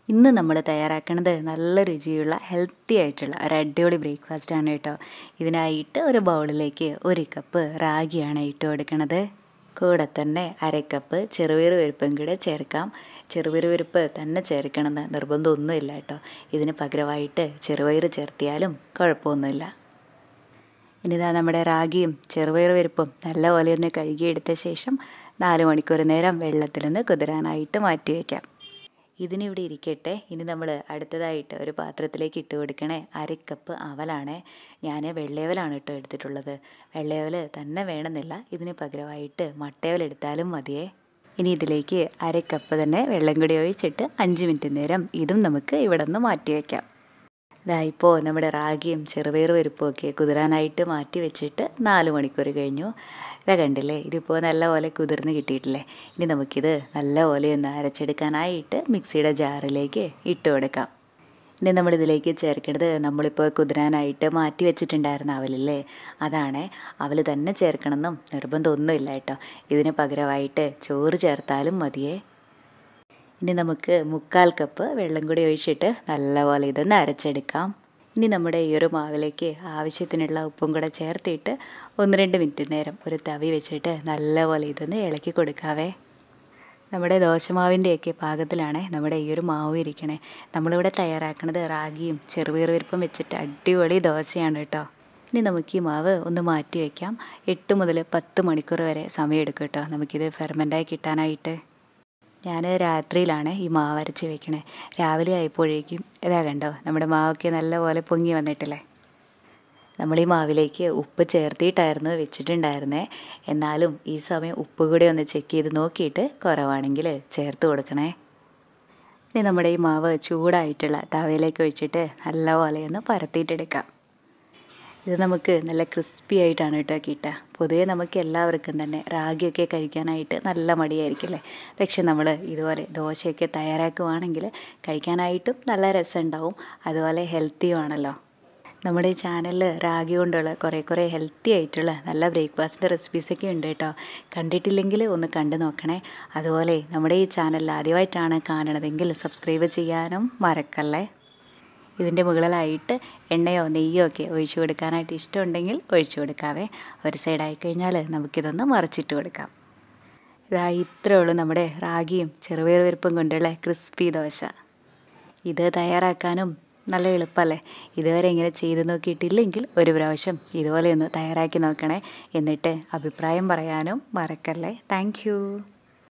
ഇന്ന് നമ്മൾ തയ്യാറാക്കുന്നത് നല്ല രുചിയുള്ള ഹെൽത്തി ആയിട്ടുള്ള ഒരു അടിപൊളി ബ്രേക്ക്ഫാസ്റ്റ് ആണ് കേട്ടോ ഇതിനായിട്ട് ഒരു ബൗളിലേക്ക് ഒരു കപ്പ് റാഗിയാണ് ഇട്ട് കൊടുക്കണത് കൂടെ തന്നെ അര കപ്പ് ചെറുപയർ പരിപ്പും കൂടെ ചേർക്കാം ചെറുപയർ പരിപ്പ് തന്നെ ചേർക്കണമെന്ന് നിർബന്ധമൊന്നുമില്ല കേട്ടോ ഇതിന് പകരമായിട്ട് ചെറുപയർ ചേർത്തിയാലും കുഴപ്പമൊന്നുമില്ല ഇനിതാ നമ്മുടെ റാഗിയും ചെറുപയർ പരിപ്പും നല്ലപോലെ ഒന്ന് കഴുകിയെടുത്ത ശേഷം നാല് മണിക്കൂർ നേരം വെള്ളത്തിൽ നിന്ന് കുതിരാനായിട്ട് മാറ്റി വയ്ക്കാം ഇതിനിവിടെ ഇരിക്കട്ടെ ഇനി നമ്മൾ അടുത്തതായിട്ട് ഒരു പാത്രത്തിലേക്ക് ഇട്ട് കൊടുക്കണേ അരക്കപ്പ് അവലാണ് ഞാൻ വെള്ളയവലാണ് കേട്ടോ എടുത്തിട്ടുള്ളത് വെള്ളയവൽ തന്നെ വേണമെന്നില്ല ഇതിന് പകരമായിട്ട് മട്ടയവൽ എടുത്താലും മതിയേ ഇനി ഇതിലേക്ക് അരക്കപ്പ് തന്നെ വെള്ളം കൂടി ഒഴിച്ചിട്ട് അഞ്ച് മിനിറ്റ് നേരം ഇതും നമുക്ക് ഇവിടെ നിന്ന് മാറ്റി വയ്ക്കാം ഇതാ ഇപ്പോൾ നമ്മുടെ റാഗിയും ചെറുപയർ പരിപ്പും ഒക്കെ കുതിരാനായിട്ട് മാറ്റി വെച്ചിട്ട് നാല് മണിക്കൂർ കഴിഞ്ഞു ഇതാ കണ്ടില്ലേ ഇതിപ്പോൾ നല്ലപോലെ കുതിർന്ന് കിട്ടിയിട്ടില്ലേ ഇനി നമുക്കിത് നല്ലപോലെ ഒന്ന് അരച്ചെടുക്കാനായിട്ട് മിക്സിയുടെ ജാറിലേക്ക് ഇട്ട് കൊടുക്കാം ഇനി നമ്മളിതിലേക്ക് ചേർക്കേണ്ടത് നമ്മളിപ്പോൾ കുതിരാനായിട്ട് മാറ്റി വെച്ചിട്ടുണ്ടായിരുന്ന അവലില്ലേ അതാണ് അവൽ തന്നെ ചേർക്കണമെന്നും നിർബന്ധമൊന്നുമില്ല കേട്ടോ ഇതിന് പകരമായിട്ട് ചോറ് ചേർത്താലും മതിയേ ഇനി നമുക്ക് മുക്കാൽ കപ്പ് വെള്ളം കൂടി ഒഴിച്ചിട്ട് നല്ലപോലെ ഇതൊന്ന് അരച്ചെടുക്കാം ഇനി നമ്മുടെ ഈ ഒരു മാവിലേക്ക് ആവശ്യത്തിനുള്ള ഉപ്പും കൂടെ ചേർത്തിട്ട് ഒന്ന് രണ്ട് മിനിറ്റ് നേരം ഒരു തവി വെച്ചിട്ട് നല്ലപോലെ ഇതൊന്ന് ഇളക്കി കൊടുക്കാവേ നമ്മുടെ ദോശമാവിൻ്റെയൊക്കെ പാകത്തിലാണ് നമ്മുടെ ഈ ഒരു മാവ് ഇരിക്കണേ നമ്മളിവിടെ തയ്യാറാക്കുന്നത് റാഗിയും ചെറുപയർ പരിപ്പും വെച്ചിട്ട് അടിപൊളി ദോശയാണ് കേട്ടോ ഇനി നമുക്ക് ഈ മാവ് ഒന്ന് മാറ്റി വയ്ക്കാം എട്ട് മുതൽ പത്ത് മണിക്കൂർ വരെ സമയം എടുക്കും കേട്ടോ നമുക്കിത് ഫെർമെൻ്റായി കിട്ടാനായിട്ട് ഞാൻ രാത്രിയിലാണ് ഈ മാവ് അരച്ച് വെക്കണേ രാവിലെ ആയപ്പോഴേക്കും ഇതാ കണ്ടോ നമ്മുടെ മാവൊക്കെ നല്ലപോലെ പൊങ്ങി വന്നിട്ടില്ലേ നമ്മൾ ഈ മാവിലേക്ക് ഉപ്പ് ചേർത്തിയിട്ടായിരുന്നു വെച്ചിട്ടുണ്ടായിരുന്നേ എന്നാലും ഈ സമയം ഉപ്പ് കൂടി ഒന്ന് ചെക്ക് ചെയ്ത് നോക്കിയിട്ട് കുറവാണെങ്കിൽ ചേർത്ത് കൊടുക്കണേ ഇനി നമ്മുടെ ഈ മാവ് ചൂടായിട്ടുള്ള തവയിലേക്ക് ഒഴിച്ചിട്ട് നല്ലപോലെ ഒന്ന് പരത്തിയിട്ടെടുക്കാം ഇത് നമുക്ക് നല്ല ക്രിസ്പി ആയിട്ടാണ് കേട്ടോ കിട്ടുക പൊതുവേ നമുക്ക് എല്ലാവർക്കും തന്നെ റാഗിയൊക്കെ കഴിക്കാനായിട്ട് നല്ല മടിയായിരിക്കില്ലേ പക്ഷെ നമ്മൾ ഇതുപോലെ ദോശയൊക്കെ തയ്യാറാക്കുവാണെങ്കിൽ കഴിക്കാനായിട്ടും നല്ല രസമുണ്ടാവും അതുപോലെ ഹെൽത്തിയുമാണല്ലോ നമ്മുടെ ഈ ചാനലിൽ റാഗി കൊണ്ടുള്ള കുറേ കുറേ ഹെൽത്തി ആയിട്ടുള്ള നല്ല ബ്രേക്ക്ഫാസ്റ്റിൻ്റെ റെസിപ്പീസൊക്കെ ഉണ്ട് കേട്ടോ കണ്ടിട്ടില്ലെങ്കിൽ ഒന്ന് കണ്ടു നോക്കണേ അതുപോലെ നമ്മുടെ ഈ ചാനൽ ആദ്യമായിട്ടാണ് കാണണതെങ്കിൽ സബ്സ്ക്രൈബ് ചെയ്യാനും മറക്കല്ലേ ഇതിൻ്റെ മുകളിലായിട്ട് എണ്ണയോ നെയ്യോ ഒക്കെ ഒഴിച്ചു കൊടുക്കാനായിട്ട് ഇഷ്ടമുണ്ടെങ്കിൽ ഒഴിച്ചു കൊടുക്കാവേ ഒരു സൈഡായി കഴിഞ്ഞാൽ നമുക്കിതൊന്ന് മറിച്ചിട്ട് കൊടുക്കാം ഇതാ ഇത്രയേ ഉള്ളൂ നമ്മുടെ റാഗിയും ചെറുപയർ പരിപ്പും കൊണ്ടുള്ള ക്രിസ്പി ദോശ ഇത് തയ്യാറാക്കാനും നല്ല എളുപ്പമല്ലേ ഇതുവരെ ഇങ്ങനെ ചെയ്ത് നോക്കിയിട്ടില്ലെങ്കിൽ ഒരു പ്രാവശ്യം ഇതുപോലെ ഒന്ന് തയ്യാറാക്കി നോക്കണേ എന്നിട്ട് അഭിപ്രായം പറയാനും മറക്കല്ലേ താങ്ക്